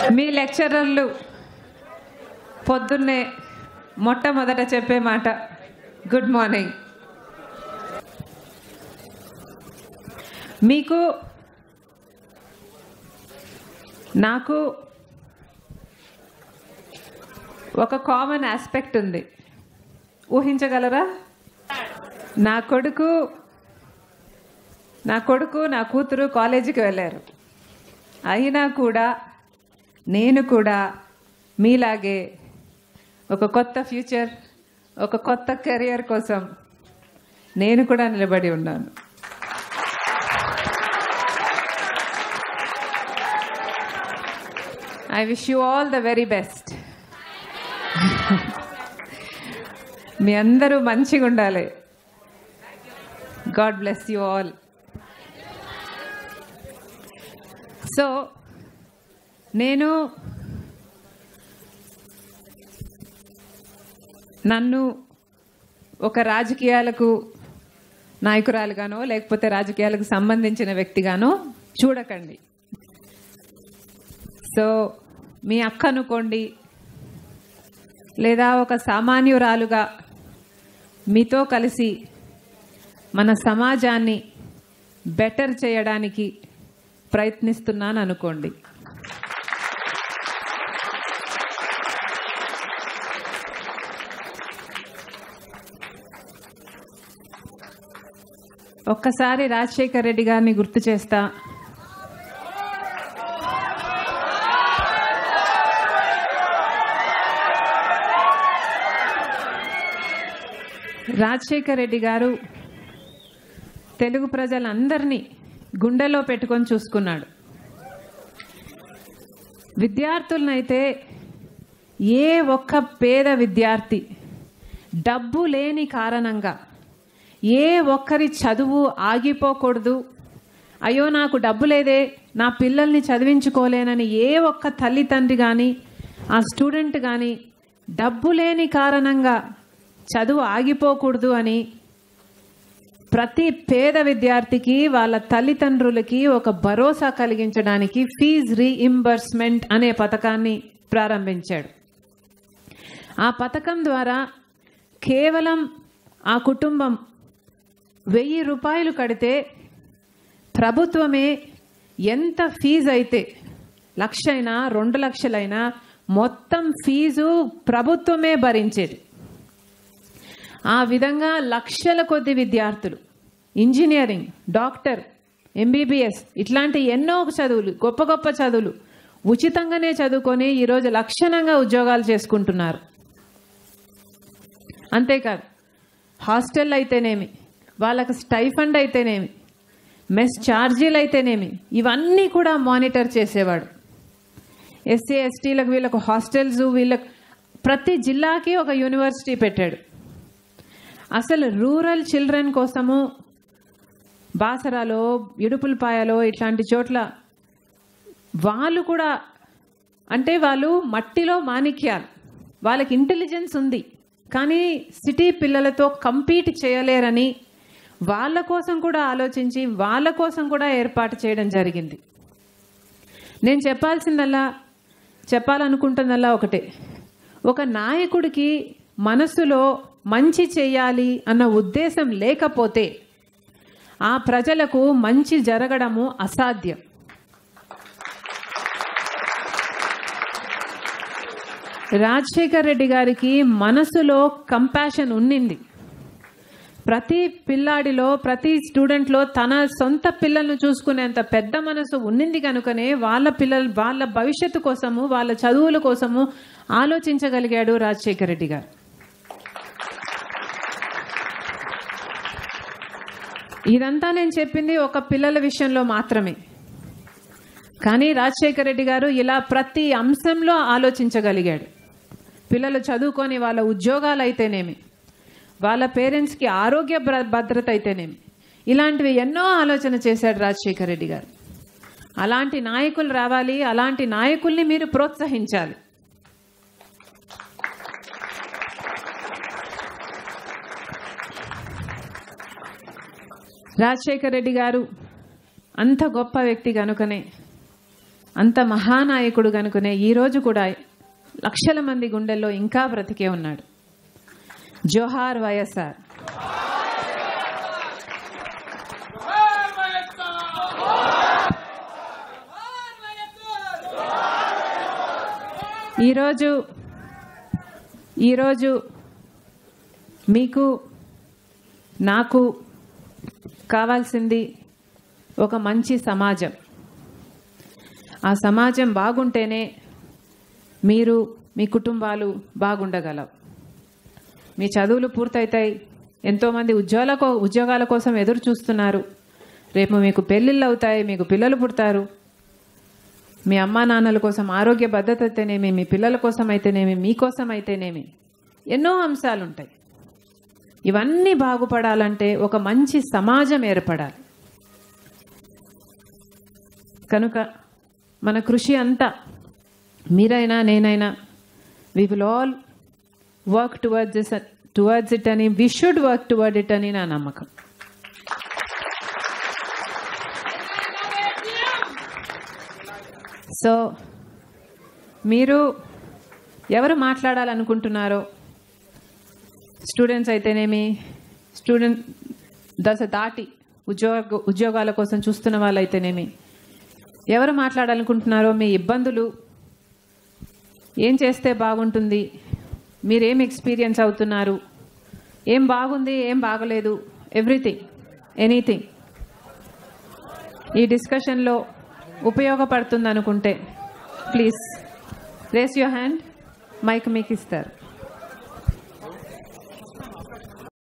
మీ లెక్చరర్లు పొద్దున్నే మొట్టమొదట చెప్పే మాట గుడ్ మార్నింగ్ మీకు నాకు ఒక కామన్ ఆస్పెక్ట్ ఉంది ఊహించగలరా నా కొడుకు నా కొడుకు నా కూతురు కాలేజీకి వెళ్ళారు అయినా కూడా నేను కూడా మీలాగే ఒక కొత్త ఫ్యూచర్ ఒక కొత్త కెరియర్ కోసం నేను కూడా నిలబడి ఉన్నాను I wish you all the very best మీ అందరూ మంచిగా ఉండాలి God bless you all so నేను నన్ను ఒక రాజకీయాలకు నాయకురాలుగానో లేకపోతే రాజకీయాలకు సంబంధించిన వ్యక్తిగానో చూడకండి సో మీ అక్క అనుకోండి లేదా ఒక సామాన్యురాలుగా మీతో కలిసి మన సమాజాన్ని బెటర్ చేయడానికి ప్రయత్నిస్తున్నాను అనుకోండి ఒక్కసారి రాజశేఖర్ రెడ్డి గారిని గుర్తు చేస్తా రాజశేఖర్ రెడ్డి గారు తెలుగు ప్రజలందరినీ గుండెలో పెట్టుకొని చూసుకున్నాడు విద్యార్థులనైతే ఏ ఒక్క పేద విద్యార్థి డబ్బు లేని కారణంగా ఏ ఒక్కరి చదువు ఆగిపోకూడదు అయ్యో నాకు డబ్బు లేదే నా పిల్లల్ని చదివించుకోలేనని ఏ ఒక్క తల్లిదండ్రి కానీ ఆ స్టూడెంట్ కానీ డబ్బు లేని కారణంగా చదువు ఆగిపోకూడదు అని ప్రతి పేద విద్యార్థికి వాళ్ళ తల్లిదండ్రులకి ఒక భరోసా కలిగించడానికి ఫీజ్ రీఇంబర్స్మెంట్ అనే పథకాన్ని ప్రారంభించాడు ఆ పథకం ద్వారా కేవలం ఆ కుటుంబం వెయ్యి రూపాయలు కడితే ప్రభుత్వమే ఎంత ఫీజు అయితే లక్ష అయినా రెండు లక్షలైనా మొత్తం ఫీజు ప్రభుత్వమే భరించేది ఆ విధంగా లక్షల కొద్ది విద్యార్థులు ఇంజనీరింగ్ డాక్టర్ ఎంబీబీఎస్ ఇట్లాంటి ఎన్నో చదువులు గొప్ప గొప్ప చదువులు ఉచితంగానే చదువుకొని ఈరోజు లక్షణంగా ఉద్యోగాలు చేసుకుంటున్నారు అంతేకాదు హాస్టల్ అయితేనేమి వాళ్ళకి స్టైఫండ్ అయితేనేమి మెస్ ఛార్జీలు అయితేనేమి ఇవన్నీ కూడా మానిటర్ చేసేవాడు ఎస్సీ ఎస్టీలకు వీళ్ళకు హాస్టల్స్ వీళ్ళకు ప్రతి జిల్లాకి ఒక యూనివర్సిటీ పెట్టాడు అసలు రూరల్ చిల్డ్రన్ కోసము బాసరాలో ఇడుపులపాయలో ఇట్లాంటి చోట్ల వాళ్ళు కూడా అంటే వాళ్ళు మట్టిలో మాణిక్యాలు వాళ్ళకి ఇంటెలిజెన్స్ ఉంది కానీ సిటీ పిల్లలతో కంపీట్ చేయలేరని వాళ్ళ కోసం కూడా ఆలోచించి వాళ్ళ కోసం కూడా ఏర్పాటు చేయడం జరిగింది నేను చెప్పాల్సిందల్లా చెప్పాలనుకుంటున్నల్లా ఒకటే ఒక నాయకుడికి మనసులో మంచి చేయాలి అన్న ఉద్దేశం లేకపోతే ఆ ప్రజలకు మంచి జరగడము అసాధ్యం రాజశేఖర్ రెడ్డి గారికి మనసులో కంపాషన్ ఉన్నింది ప్రతి పిల్లాడిలో ప్రతి స్టూడెంట్లో తన సొంత పిల్లలను చూసుకునేంత పెద్ద మనసు ఉన్నింది కనుకనే వాళ్ళ పిల్లలు వాళ్ళ భవిష్యత్తు కోసము వాళ్ళ చదువుల కోసము ఆలోచించగలిగాడు రాజశేఖర్ రెడ్డి గారు ఇదంతా నేను చెప్పింది ఒక పిల్లల విషయంలో మాత్రమే కానీ రాజశేఖర రెడ్డి గారు ఇలా ప్రతి అంశంలో ఆలోచించగలిగాడు పిల్లలు చదువుకొని వాళ్ళ ఉద్యోగాలు అయితేనేమి వాళ్ళ పేరెంట్స్కి ఆరోగ్య భద్ర- భద్రత అయితేనేమి ఇలాంటివి ఎన్నో ఆలోచన చేశాడు రాజశేఖర రెడ్డి గారు అలాంటి నాయకులు రావాలి అలాంటి నాయకుల్ని మీరు ప్రోత్సహించాలి రాజశేఖర రెడ్డి గారు అంత గొప్ప వ్యక్తి కనుకనే అంత మహానాయకుడు కనుకునే ఈరోజు కూడా లక్షల మంది గుండెల్లో ఇంకా బ్రతికే ఉన్నాడు జోహార్ వైఎస్ఆర్ ఈరోజు ఈరోజు మీకు నాకు కావాల్సింది ఒక మంచి సమాజం ఆ సమాజం బాగుంటేనే మీరు మీ కుటుంబాలు బాగుండగలవు మీ చదువులు పూర్తవుతాయి ఎంతోమంది ఉద్యోగాల కో ఉద్యోగాల కోసం ఎదురు చూస్తున్నారు రేపు మీకు పెళ్ళిళ్ళు అవుతాయి మీకు పిల్లలు పుడతారు మీ అమ్మా నాన్నల కోసం ఆరోగ్య భద్రత అయితేనేమి మీ పిల్లల కోసం అయితేనేమి మీకోసం అయితేనేమి ఎన్నో అంశాలు ఉంటాయి ఇవన్నీ బాగుపడాలంటే ఒక మంచి సమాజం ఏర్పడాలి కనుక మన కృషి అంతా మీరైనా నేనైనా we will all work towards this towards it అని we should work toward it అని నా నమ్మకం సో మీరు ఎవరు మాట్లాడాలనుకుంటున్నారో స్టూడెంట్స్ అయితేనేమి స్టూడెంట్ దశ దాటి ఉద్యోగ ఉద్యోగాల కోసం చూస్తున్న వాళ్ళైతేనేమి ఎవరు మాట్లాడాలనుకుంటున్నారో మీ ఇబ్బందులు ఏం చేస్తే బాగుంటుంది మీరేం ఎక్స్పీరియన్స్ అవుతున్నారు ఏం బాగుంది ఏం బాగలేదు ఎవ్రీథింగ్ ఎనీథింగ్ ఈ డిస్కషన్లో ఉపయోగపడుతుంది అనుకుంటే please raise your hand mike మీకు ఇస్తారు